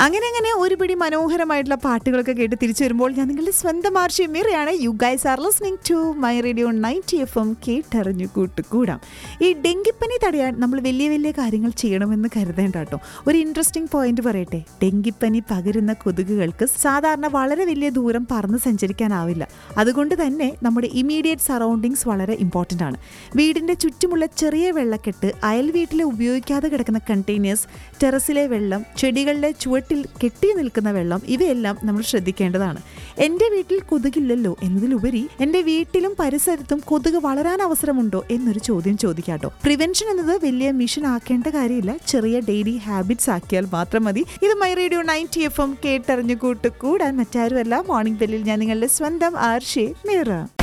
അങ്ങനെ അങ്ങനെ ഒരുപിടി മനോഹരമായിട്ടുള്ള പാട്ടുകളൊക്കെ കേട്ട് തിരിച്ചു വരുമ്പോൾ ഞാൻ നിങ്ങളുടെ സ്വന്തം ആർഷി മീറയാണ് you guys are listening to my radio ninety F M കേട്ടറിഞ്ഞു കൂട്ടുകൂടാം ഈ ഡെങ്കിപ്പനി തടയാൻ നമ്മൾ വലിയ വലിയ കാര്യങ്ങൾ ചെയ്യണമെന്ന് കരുതേണ്ട കേട്ടോ ഒരു ഇൻട്രസ്റ്റിംഗ് പോയിന്റ് പറയട്ടെ ഡെങ്കിപ്പനി പകരുന്ന കൊതുകുകൾക്ക് സാധാരണ വളരെ വലിയ ദൂരം പറന്ന് സഞ്ചരിക്കാനാവില്ല അതുകൊണ്ട് തന്നെ നമ്മുടെ ഇമീഡിയറ്റ് സറൗണ്ടിങ്സ് വളരെ ഇമ്പോർട്ടൻ്റ് ആണ് വീടിൻ്റെ ചുറ്റുമുള്ള ചെറിയ വെള്ളക്കെട്ട് അയൽ വീട്ടിലെ ഉപയോഗിക്കാതെ കിടക്കുന്ന കണ്ടെയ്നേഴ്സ് ടെറസിലെ വെള്ളം ചെടികളുടെ ചുവട്ടിൽ കെട്ടി നിൽക്കുന്ന വെള്ളം ഇവയെല്ലാം നമ്മൾ ശ്രദ്ധിക്കേണ്ടതാണ് എൻ്റെ വീട്ടിൽ കൊതുകില്ലല്ലോ എന്നതിലുപരി എൻ്റെ വീട്ടിലും പരിസരത്തും കൊതുക് വളരാൻ അവസരമുണ്ടോ എന്നൊരു ചോദ്യം ചോദിക്കാട്ടോ പ്രിവെൻഷൻ എന്നത് വലിയ മിഷൻ ആക്കേണ്ട കാര്യമില്ല ചെറിയ ഡെയിലി ഹാബിറ്റ്സ് ആക്കിയാൽ മാത്രം മതി ഇത് my radio ninety F M കേട്ടറിഞ്ഞു കൂട്ട് കൂടാൻ മറ്റാരുമല്ല മോർണിംഗ് ബെല്ലിൽ ഞാൻ നിങ്ങളുടെ സ്വന്തം ആർഷേ മീറ